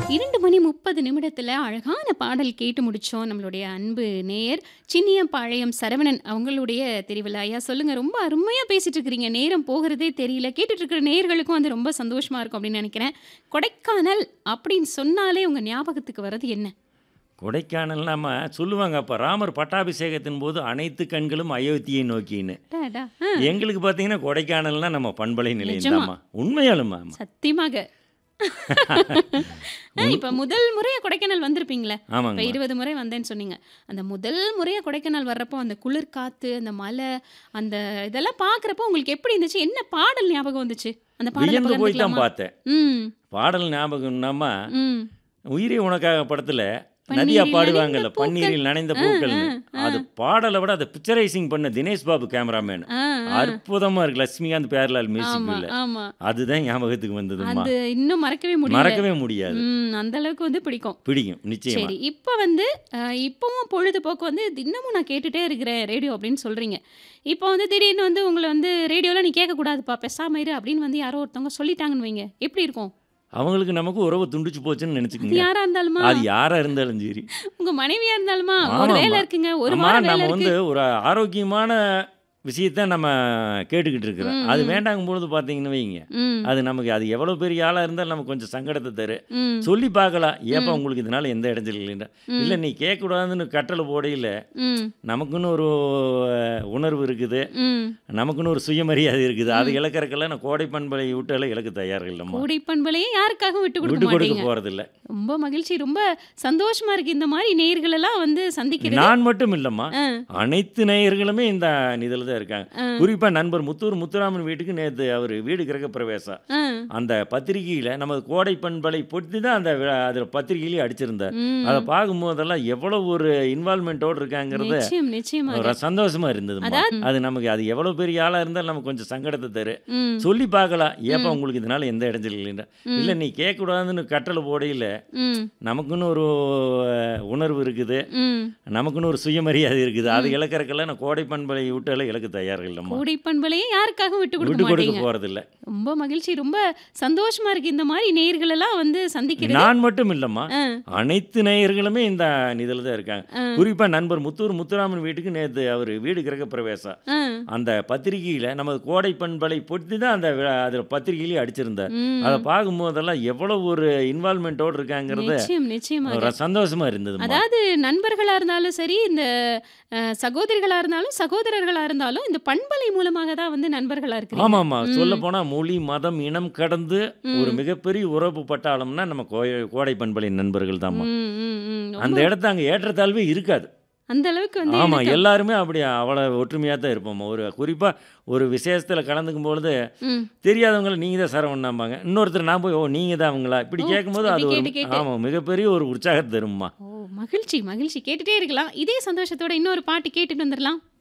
2 மணி 30 நிமிடத்துல அழகான பாடல் கேட்டு முடிச்சோம். நம்மளுடைய அன்பு நேயர் சின்னியம்பாளையம் சரவணன் அவங்களுடைய தெரிவுல. ஐயா சொல்லுங்க ரொம்ப அருமையா பேசிட்டு இருக்கிறீங்க. நேரம் போகிறதே தெரியல. கேட்டுட்டு இருக்கிற நேயர்களுக்கும் வந்து ரொம்ப சந்தோஷமா இருக்கும் அப்படின்னு நினைக்கிறேன். கொடைக்கானல் அப்படின்னு சொன்னாலே உங்க ஞாபகத்துக்கு வர்றது என்ன? கொடைக்கானல் நம்ம சொல்லுவாங்க அப்ப ராமர் பட்டாபிஷேகத்தின் போது அனைத்து கண்களும் அயோத்தியை நோக்கின்னு. அடடா! ஆ. எங்களுக்கு பார்த்தீங்கன்னா கொடைக்கானல்னா நம்ம பண்பலை நிலையம் நிஜமா. தாம்மா. உண்மையாலும்மா. சத்தியமாக. ஆ, இப்ப முதல் முறையா கொடைக்கானல் வந்திருப்பீங்களே. இப்ப ஆமாங்கம்மா. 20 முறை வந்தேன்னு சொன்னீங்க. அந்த முதல் முறையா கொடைக்கானல் வர்றப்போ அந்த குளிர் காத்து, அந்த மலை, அந்த இதெல்லாம் பார்க்குறப்போ உங்களுக்கு எப்படி இருந்துச்சு? என்ன பாடல் ஞாபகம் வந்துச்சு? அந்த பாடல வியந்து போய் தான் பகிர்ந்துக்கலாமா? பார்த்தேன். ம். பாடல் ஞாபகம்னாமா ம். உயிரே உனக்காக படத்துல நதியா பன்னீரில் பாடுவாங்கல்ல நனைந்த பூக்கள். பன்னீரில் நனைந்த ஆ, பூக்கள்னு. ஆ, ஆ. அது பாடலை விட அதை பிக்சரைசிங் பண்ண தினேஷ் பாபு கேமராமேன். ஆ, ஆ. அற்புதமா இருக்கு லட்சுமிகாந்த் பேரலால் ஆமா, மியூசிக்ல. ஆமா. அதுதான் ஞாபகத்துக்கு வந்ததும்மா. அது இன்னும் மறக்கவே முடியல. மறக்கவே முடியாது. ம். அந்த அளவுக்கு வந்து பிடிக்கும். பிடிக்கும் நிச்சயமா. சரி. இப்ப வந்து அ, இப்பவும் பொழுதுபோக்கு வந்து தினமும் நான் கேட்டுட்டே இருக்கிறேன் ரேடியோ அப்படின்னு சொல்றீங்க. இப்போ வந்து திடீர்னு வந்து உங்கள வந்து ரேடியோலாம் நீ கேட்கக்கூடாதுப்பா பேசாம இரு அப்படின்னு வந்து யாரோ ஒருத்தவங்க சொல்லிட்டாங்கன்னு வைங்க. எப்படி இருக்கும்? அவங்களுக்கு நமக்கு உறவு துண்டிச்சு போச்சுன்னு அது நினைச்சுக்கோங்க. யாரா இருந்தாலுமா? அது யாரா இருந்தாலும் சரி. உங்க மனைவியா இருந்தாலுமா? ஒரு ஆமாம்மா. வேலை இருக்குங்க. ஒரு அம்மா வாரம் வேலை நம்ம இருக்கு. வந்து ஒரு ஆரோக்கியமான விஷயத்த நம்ம கேட்டுக்கிட்டு இருக்கிறோம். ம், அது ம். வேண்டாங்கும் பொழுது பார்த்தீங்கன்னு வைங்க. ம். அது நமக்கு அது எவ்வளோ பெரிய ஆளா இருந்தாலும் நமக்கு கொஞ்சம் சங்கடத்தை தரும். ம். சொல்லி பார்க்கலாம். ஏப்பா ம். உங்களுக்கு இதனால எந்த இடைஞ்சல் இல்லைன்னா. ம். இல்லை நீ கேட்கக்கூடாதுன்னு கட்டளை போடையில ம். நமக்குன்னு ஒரு அஹ், உணர்வு இருக்குது. ம். நமக்குன்னு ஒரு சுயமரியாதை இருக்குது. அதை ம். இழக்கறக்கெல்லாம் நான் கோடை பண்பலை விட்டால இழக்க தயார் இல்லைம்மா. கூடை பண்பலையே யாருக்காகவும் விட்டு கொடுக்க விட்டு கொடுக்க மாட்டீங்க. போறதில்ல. ரொம்ப மகிழ்ச்சி. ரொம்ப சந்தோஷமா இருக்கு. இந்த மாதிரி நேயர்கள் எல்லாம் வந்து சந்திக்கிறது. நான் மட்டும் இல்லைம்மா. ஆ. அனைத்து நேயர்களுமே இந்த இதில் தான் இருக்காங்க. ஆ. குறிப்பாக நண்பர் முத்தூர் முத்துராமன் வீட்டுக்கு நேற்று அவர் வீடு கிரக பிரவேசம். ஆ. அந்த பத்திரிகையில் நமது கோடை பண்பலை பொட்டி தான் அந்த அதில் பத்திரிகையிலேயே அடிச்சிருந்தார். அதை ம். பார்க்கும்போதெல்லாம் எவ்வளோ ஒரு இன்வால்மெண்ட்டோடு இருக்காங்கிறத நிச்சயம், நிச்சயமாக. ஒரு சந்தோஷமா இருந்ததும்மா. அதாவது அது நமக்கு அது எவ்வளோ பெரிய ஆளாக இருந்தாலும் நமக்கு கொஞ்சம் சங்கடத்தை தரும். ம். சொல்லி பார்க்கலாம். ஏப்பா ம். உங்களுக்கு இதனால எந்த இடைஞ்சல் இல்லைன்னா. ம். இல்லை நீ கேட்கக்கூடாதுன்னு கட்டளை போடையில ம். நமக்குன்னு ஒரு அஹ், உணர்வு இருக்குது. ம். நமக்குன்னு ஒரு சுயமரியாதை இருக்குது. அதை ம். இழக்கறக்கெல்லாம் நான் கோடை பண்பலை விட்டால இழக்க தயார் இல்லைம்மா. கூடை பண்பலையே யாருக்காகவும் விட்டு கொடுக்க விட்டு கொடுக்க மாட்டீங்க. போறதில்ல. ரொம்ப மகிழ்ச்சி. ரொம்ப சந்தோஷமா இருக்கு. இந்த மாதிரி நேயர்கள் எல்லாம் வந்து சந்திக்கிறது. நான் மட்டும் இல்லைம்மா. ஆ. அனைத்து நேயர்களுமே இந்த இதில் தான் இருக்காங்க. ஆ. குறிப்பாக நண்பர் முத்தூர் முத்துராமன் வீட்டுக்கு நேற்று அவர் வீடு கிரக பிரவேசம். ஆ. அந்த பத்திரிகையில் நமது கோடை பண்பலை பொட்டி தான் அந்த அதில் பத்திரிகையிலேயே அடிச்சிருந்தார். அதை ம். பார்க்கும்போதெல்லாம் எவ்வளோ ஒரு இன்வால்மெண்ட்டோடு இருக்காங்கிறத நிச்சயம், நிச்சயமாக. ஒரு சந்தோஷமா இருந்ததும்மா. அதாவது நண்பர்களா இருந்தாலும் சரி, இந்த அ, சகோதரிகளா இருந்தாலும், சகோதரர்களா இருந்தாலும் இந்த பண்பலை மூலமாக தான் வந்து நண்பர்களா இருக்கிறீங்க. ஆமாம்மா. ம். சொல்லப்போனால் மொழி மதம் இனம் கடந்து ஒரு ம். மிகப்பெரிய உறவு பட்டாளம்னா நம்ம கோய கோடை பண்பலை நண்பர்கள் தாம்மா. ம், ம், ம். அந்த ரொம்ப இடத்த அங்கே ஏற்றத்தாழ்வே இருக்காது. அந்த அளவுக்கு வந்து ஆமாம் இணக்கம். எல்லாருமே அப்படி அவ்வளோ ஒற்றுமையாக தான் இருப்போம்மா. ஒரு குறிப்பாக ஒரு விசேஷத்தில் கலந்துக்கும் பொழுது ம். தெரியாதவங்கள நீங்கள் தான் சரவணாம்பாங்க. இன்னொருத்தர் நான் போய் ஓ நீங்கள் தான் அவங்களா இப்படி ஓ கேட்கும்போது அது இப்படி ஒரு கேட்டு கேட்டு. ஆமாம் மிகப்பெரிய ஒரு உற்சாகத்தை தரும்மா. ஓ மகிழ்ச்சி, மகிழ்ச்சி. கேட்டுட்டே இருக்கலாம். இதே சந்தோஷத்தோட இன்னொரு பாட்டு கேட்டுட்டு வந்துடலாம்.